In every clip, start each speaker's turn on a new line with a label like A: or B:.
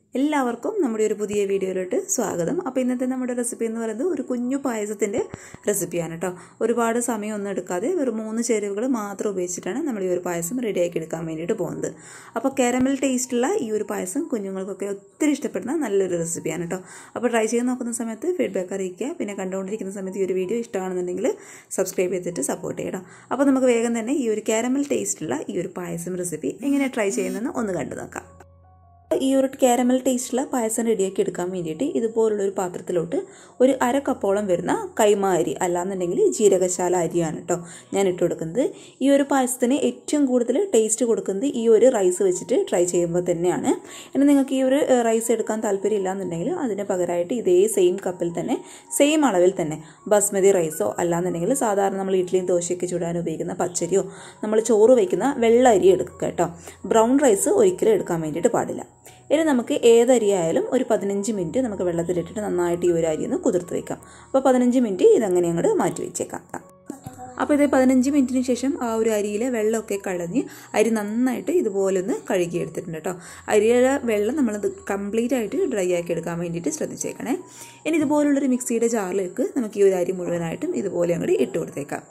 A: എല്ലാവർക്കും നമ്മുടെ ഒരു പുതിയ വീഡിയോയിലോട്ട് സ്വാഗതം അപ്പോൾ ഇന്നത്തെ നമ്മുടെ റെസിപ്പി എന്ന് പറയുന്നത് ഒരു കുഞ്ഞു പായസത്തിൻ്റെ റെസിപ്പിയാണ് കേട്ടോ ഒരുപാട് സമയമൊന്നും എടുക്കാതെ വെറും മൂന്ന് ചേരുവകൾ മാത്രം ഉപയോഗിച്ചിട്ടാണ് നമ്മൾ ഈ ഒരു പായസം റെഡിയാക്കി എടുക്കാൻ വേണ്ടിയിട്ട് പോകുന്നത് അപ്പോൾ കാരമൽ ടേസ്റ്റുള്ള ഈ ഒരു പായസം കുഞ്ഞുങ്ങൾക്കൊക്കെ ഒത്തിരി ഇഷ്ടപ്പെടുന്ന നല്ലൊരു റെസിപ്പിയാണ് കേട്ടോ അപ്പോൾ ട്രൈ ചെയ്ത് നോക്കുന്ന സമയത്ത് ഫീഡ്ബാക്ക് അറിയിക്കുക പിന്നെ കണ്ടുകൊണ്ടിരിക്കുന്ന സമയത്ത് ഈ ഒരു വീഡിയോ ഇഷ്ടമാണെന്നുണ്ടെങ്കിൽ സബ്സ്ക്രൈബ് ചെയ്തിട്ട് സപ്പോർട്ട് ചെയ്യണം അപ്പോൾ നമുക്ക് വേഗം തന്നെ ഈ ഒരു കാരമൽ ടേസ്റ്റുള്ള ഈ ഒരു പായസം റെസിപ്പി എങ്ങനെ ട്രൈ ചെയ്യുന്നതെന്ന് ഒന്ന് കണ്ടു നോക്കാം ഈ ഒരു കാരമൽ ടേസ്റ്റുള്ള പായസം റെഡിയാക്കി എടുക്കാൻ വേണ്ടിയിട്ട് ഇതുപോലുള്ള ഒരു പാത്രത്തിലോട്ട് ഒരു അര കപ്പോളം വരുന്ന കൈമ അരി അല്ലാന്നുണ്ടെങ്കിൽ ജീരകശാല അരിയാണ് കേട്ടോ ഞാൻ ഇട്ട് കൊടുക്കുന്നത് ഈ ഒരു പായസത്തിന് ഏറ്റവും കൂടുതൽ ടേസ്റ്റ് കൊടുക്കുന്നത് ഈ ഒരു റൈസ് വെച്ചിട്ട് ട്രൈ ചെയ്യുമ്പോൾ തന്നെയാണ് ഇനി നിങ്ങൾക്ക് ഈ ഒരു റൈസ് എടുക്കാൻ താല്പര്യം ഇല്ലാന്നുണ്ടെങ്കിൽ അതിന് പകരമായിട്ട് ഇതേ സെയിം കപ്പിൽ തന്നെ സെയിം അളവിൽ തന്നെ ബസ്മതി റൈസോ അല്ലാന്നുണ്ടെങ്കിൽ സാധാരണ നമ്മൾ ഇഡ്ഡലിയും ദോശയൊക്കെ ചുടാൻ ഉപയോഗിക്കുന്ന പച്ചരിയോ നമ്മൾ ചോറ് വയ്ക്കുന്ന വെള്ള അരി എടുക്കുക കേട്ടോ ബ്രൗൺ റൈസ് ഒരിക്കലും എടുക്കാൻ വേണ്ടിയിട്ട് പാടില്ല ഇനി നമുക്ക് ഏതരിയായാലും ഒരു പതിനഞ്ച് മിനിറ്റ് നമുക്ക് വെള്ളത്തിലിട്ടിട്ട് നന്നായിട്ട് ഈ ഒരു അരി ഒന്ന് കുതിർത്ത് വെക്കാം അപ്പോൾ പതിനഞ്ച് മിനിറ്റ് ഇതങ്ങനെ അങ്ങോട്ട് മാറ്റി വെച്ചേക്കാം അപ്പോൾ ഇത് പതിനഞ്ച് മിനിറ്റിന് ശേഷം ആ ഒരു അരിയിലെ വെള്ളമൊക്കെ കളഞ്ഞ് അരി നന്നായിട്ട് ഇതുപോലെ ഒന്ന് കഴുകിയെടുത്തിട്ടുണ്ട് കേട്ടോ അരിയുടെ വെള്ളം നമ്മളത് കംപ്ലീറ്റ് ആയിട്ട് ഡ്രൈ ആക്കി എടുക്കാൻ വേണ്ടിയിട്ട് ശ്രദ്ധിച്ചേക്കണേ ഇനി ഇതുപോലുള്ളൊരു മിക്സിയുടെ ജാറിലേക്ക് നമുക്ക് ഈ ഒരു അരി മുഴുവനായിട്ടും ഇതുപോലെ അങ്ങോട്ട് ഇട്ട് കൊടുത്തേക്കാം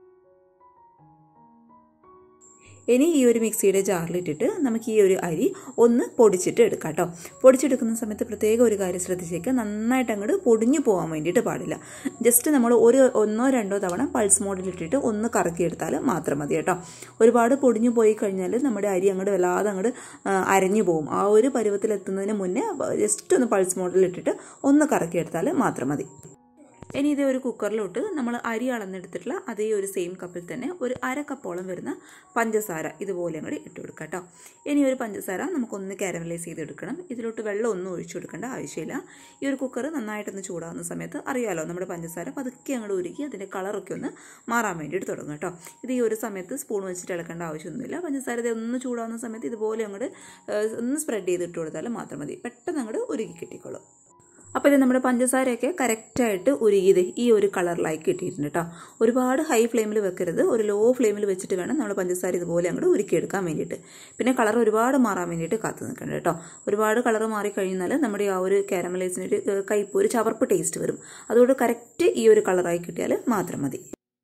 A: ഇനി ഈ ഒരു മിക്സിയുടെ ജാറിലിട്ടിട്ട് നമുക്ക് ഈ ഒരു അരി ഒന്ന് പൊടിച്ചിട്ട് എടുക്കാം കേട്ടോ പൊടിച്ചെടുക്കുന്ന സമയത്ത് പ്രത്യേക ഒരു കാര്യം ശ്രദ്ധിച്ചേക്കുക നന്നായിട്ട് അങ്ങോട്ട് പൊടിഞ്ഞു പോകാൻ വേണ്ടിയിട്ട് പാടില്ല ജസ്റ്റ് നമ്മൾ ഒരു ഒന്നോ രണ്ടോ തവണ പൾസ് മോഡിലിട്ടിട്ട് ഒന്ന് കറക്കിയെടുത്താൽ മാത്രം മതി കേട്ടോ ഒരുപാട് പൊടിഞ്ഞു പോയി കഴിഞ്ഞാൽ നമ്മുടെ അരി അങ്ങോട്ട് വല്ലാതെ അങ്ങോട്ട് അരഞ്ഞു പോകും ആ ഒരു പരുവത്തിലെത്തുന്നതിന് മുന്നേ ജസ്റ്റ് ഒന്ന് പൾസ് മോഡിലിട്ടിട്ട് ഒന്ന് കറക്കിയെടുത്താൽ മാത്രം മതി ഇനി ഇതേ ഒരു കുക്കറിലോട്ട് നമ്മൾ അരി അളന്നെടുത്തിട്ടുള്ള അതേ ഒരു സെയിം കപ്പിൽ തന്നെ ഒരു അര കപ്പോളം വരുന്ന പഞ്ചസാര ഇതുപോലെ കൂടി ഇട്ട് കൊടുക്കുക കേട്ടോ ഇനി ഒരു പഞ്ചസാര നമുക്കൊന്ന് കാരമലൈസ് ചെയ്തെടുക്കണം ഇതിലോട്ട് വെള്ളം ഒന്നും ഒഴിച്ചു കൊടുക്കേണ്ട ആവശ്യമില്ല ഈ ഒരു കുക്കർ നന്നായിട്ടൊന്ന് ചൂടാകുന്ന സമയത്ത് അറിയാലോ നമ്മുടെ പഞ്ചസാര പതുക്കെ അങ്ങോട്ട് ഉരുക്കി അതിൻ്റെ കളറൊക്കെ ഒന്ന് മാറാൻ വേണ്ടിയിട്ട് തുടങ്ങും കേട്ടോ ഇത് ഈ ഒരു സമയത്ത് സ്പൂൺ വെച്ചിട്ട് ഇളക്കേണ്ട ആവശ്യമൊന്നുമില്ല പഞ്ചസാര ഇത് ഒന്ന് ചൂടാകുന്ന സമയത്ത് ഇതുപോലെ അങ്ങോട്ട് ഒന്ന് സ്പ്രെഡ് ചെയ്തിട്ട് കൊടുത്താൽ മാത്രം മതി പെട്ടെന്ന് അങ്ങോട്ട് ഉരുക്കി കിട്ടിക്കോളും അപ്പോൾ ഇത് നമ്മുടെ പഞ്ചസാരയൊക്കെ കറക്റ്റായിട്ട് ഉരുകിയത് ഈ ഒരു കളറിലായി കിട്ടിയിട്ടുണ്ട് കേട്ടോ ഒരുപാട് ഹൈ ഫ്ലെയിമിൽ വെക്കരുത് ഒരു ലോ ഫ്ലെയിമിൽ വെച്ചിട്ട് വേണം നമ്മൾ പഞ്ചസാര ഇതുപോലെ അങ്ങോട്ട് ഉരുക്കിയെടുക്കാൻ വേണ്ടിയിട്ട് പിന്നെ കളർ ഒരുപാട് മാറാൻ വേണ്ടിയിട്ട് കാത്തു നിൽക്കണം കേട്ടോ ഒരുപാട് കളർ മാറിക്കഴിഞ്ഞാൽ നമ്മുടെ ആ ഒരു കാരമലൈസിന് ഒരു കയ്പ് ഒരു ചവർപ്പ് ടേസ്റ്റ് വരും അതുകൊണ്ട് കറക്റ്റ് ഈ ഒരു കളറായി കിട്ടിയാൽ മാത്രം മതി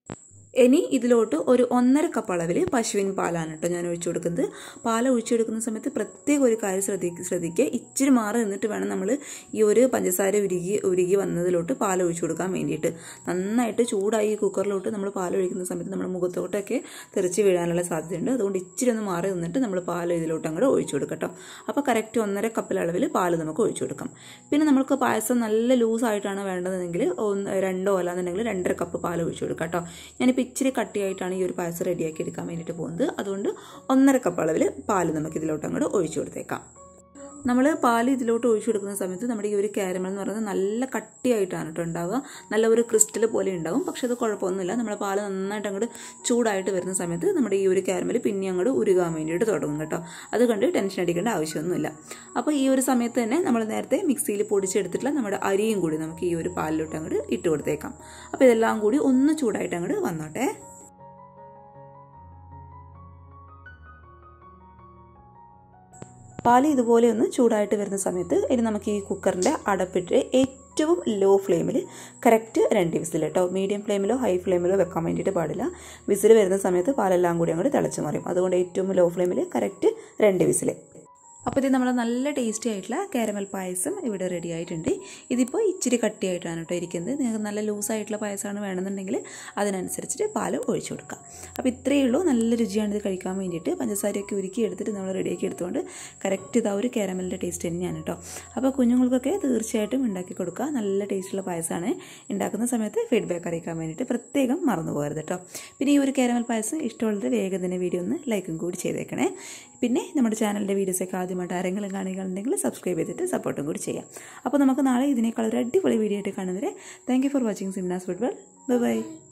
A: ഇനി ഇതിലോട്ട് ഒരു ഒന്നര കപ്പ് അളവിൽ പശുവിൻ പാലാണ് കേട്ടോ ഞാൻ ഒഴിച്ചു കൊടുക്കുന്നത് പാൽ ഒഴിച്ചു കൊടുക്കുന്ന സമയത്ത് പ്രത്യേക ഒരു കാര്യം ശ്രദ്ധി ശ്രദ്ധിക്കുക ഇച്ചിരി മാറി നിന്നിട്ട് വേണം നമ്മൾ ഈ ഒരു പഞ്ചസാര ഉരുകി ഉരുകി വന്നതിലോട്ട് പാൽ ഒഴിച്ചു കൊടുക്കാൻ വേണ്ടിയിട്ട് നന്നായിട്ട് ചൂടായി ഈ കുക്കറിലോട്ട് നമ്മൾ പാൽ ഒഴിക്കുന്ന സമയത്ത് നമ്മുടെ മുഖത്തോട്ടൊക്കെ തെറിച്ച് വീഴാനുള്ള സാധ്യതയുണ്ട് അതുകൊണ്ട് ഇച്ചിരി ഒന്ന് മാറി നിന്നിട്ട് നമ്മൾ പാൽ ഇതിലോട്ട് അങ്ങോട്ട് ഒഴിച്ചു കൊടുക്കട്ടോ അപ്പോൾ കറക്റ്റ് ഒന്നര കപ്പിൽ അളവിൽ പാൽ നമുക്ക് ഒഴിച്ചു കൊടുക്കാം പിന്നെ നമുക്ക് പായസം നല്ല ലൂസായിട്ടാണ് വേണ്ടതെങ്കിൽ ഒന്ന് രണ്ടോ അല്ലാന്നുണ്ടെങ്കിൽ രണ്ടര കപ്പ് പാൽ ഒഴിച്ചു കൊടുക്കാം കേട്ടോ ഞാനിപ്പോൾ ഇച്ചിരി കട്ടിയായിട്ടാണ് ഈ ഒരു പായസം റെഡിയാക്കി എടുക്കാൻ വേണ്ടിയിട്ട് പോകുന്നത് അതുകൊണ്ട് ഒന്നര കപ്പ് അളവിൽ പാല് നമുക്ക് ഇതിലോട്ട് അങ്ങോട്ട് ഒഴിച്ചു കൊടുത്തേക്കാം നമ്മൾ പാൽ ഇതിലോട്ട് ഒഴിച്ചു കൊടുക്കുന്ന സമയത്ത് നമ്മുടെ ഈ ഒരു കാരമൽ എന്ന് പറയുന്നത് നല്ല കട്ടിയായിട്ടാണ് കേട്ടോ ഉണ്ടാവുക നല്ല ഒരു ക്രിസ്റ്റൽ പോലെ ഉണ്ടാവും പക്ഷെ അത് കുഴപ്പമൊന്നുമില്ല നമ്മുടെ പാൽ നന്നായിട്ട് അങ്ങോട്ട് ചൂടായിട്ട് വരുന്ന സമയത്ത് നമ്മുടെ ഈ ഒരു കാരമൽ പിന്നെ അങ്ങോട്ട് ഉരുകാൻ വേണ്ടിയിട്ട് തുടങ്ങും കേട്ടോ അത് കണ്ട് ടെൻഷൻ അടിക്കേണ്ട ആവശ്യമൊന്നുമില്ല അപ്പോൾ ഈ ഒരു സമയത്ത് തന്നെ നമ്മൾ നേരത്തെ മിക്സിയിൽ പൊടിച്ചെടുത്തിട്ടുള്ള നമ്മുടെ അരിയും കൂടി നമുക്ക് ഈ ഒരു പാലിലോട്ട് അങ്ങോട്ട് ഇട്ട് കൊടുത്തേക്കാം അപ്പോൾ ഇതെല്ലാം കൂടി ഒന്ന് ചൂടായിട്ട് അങ്ങോട്ട് വന്നോട്ടെ പാൽ ഇതുപോലെ ഒന്ന് ചൂടായിട്ട് വരുന്ന സമയത്ത് ഇനി നമുക്ക് ഈ കുക്കറിൻ്റെ അടപ്പിട്ട് ഏറ്റവും ലോ ഫ്ലെയിമിൽ കറക്റ്റ് രണ്ട് വിസിൽ കേട്ടോ മീഡിയം ഫ്ലെയിമിലോ ഹൈ ഫ്ലെയിമിലോ വെക്കാൻ വേണ്ടിയിട്ട് പാടില്ല വിസിൽ വരുന്ന സമയത്ത് പാലെല്ലാം കൂടി അങ്ങോട്ട് തിളച്ച് മറിയും അതുകൊണ്ട് ഏറ്റവും ലോ ഫ്ലെയിമിൽ കറക്റ്റ് രണ്ട് വിസിൽ അപ്പോൾ ഇത് നമ്മൾ നല്ല ടേസ്റ്റി ആയിട്ടുള്ള കാരമൽ പായസം ഇവിടെ റെഡി ആയിട്ടുണ്ട് ഇതിപ്പോൾ ഇച്ചിരി കട്ടിയായിട്ടാണ് കേട്ടോ ഇരിക്കുന്നത് നിങ്ങൾക്ക് നല്ല ലൂസായിട്ടുള്ള പായസമാണ് വേണമെന്നുണ്ടെങ്കിൽ അതിനനുസരിച്ചിട്ട് പാൽ ഒഴിച്ചു കൊടുക്കാം അപ്പോൾ ഇത്രയേ ഉള്ളൂ നല്ല രുചിയാണ് ഇത് കഴിക്കാൻ വേണ്ടിയിട്ട് പഞ്ചസാരയൊക്കെ ഉരുക്കി എടുത്തിട്ട് നമ്മൾ റെഡിയാക്കി എടുത്തുകൊണ്ട് കറക്റ്റ് ഇതാ ഒരു കാരമലിൻ്റെ ടേസ്റ്റ് തന്നെയാണ് കേട്ടോ അപ്പോൾ കുഞ്ഞുങ്ങൾക്കൊക്കെ തീർച്ചയായിട്ടും ഉണ്ടാക്കി കൊടുക്കുക നല്ല ടേസ്റ്റുള്ള പായസമാണ് ഉണ്ടാക്കുന്ന സമയത്ത് ഫീഡ്ബാക്ക് അറിയിക്കാൻ വേണ്ടിയിട്ട് പ്രത്യേകം മറന്നു പോകരുത് കേട്ടോ പിന്നെ ഈ ഒരു കാരമൽ പായസം ഇഷ്ടമുള്ളത് വേഗം തന്നെ വീഡിയോ ഒന്ന് ലൈക്കും കൂടി ചെയ്തേക്കണേ പിന്നെ നമ്മുടെ ചാനലിൻ്റെ വീഡിയോസൊക്കെ ആദ്യമായിട്ട് ആരെങ്കിലും കാണുകയാണെന്നുണ്ടെങ്കിൽ സബ്സ്ക്രൈബ് ചെയ്തിട്ട് സപ്പോർട്ടും കൂടി ചെയ്യാം അപ്പോൾ നമുക്ക് നാളെ ഇതിനേക്കാൾ ഒരു അടിപൊളി വീഡിയോ ആയിട്ട് കാണുന്നവരെ thank you for watching Simnas football bye by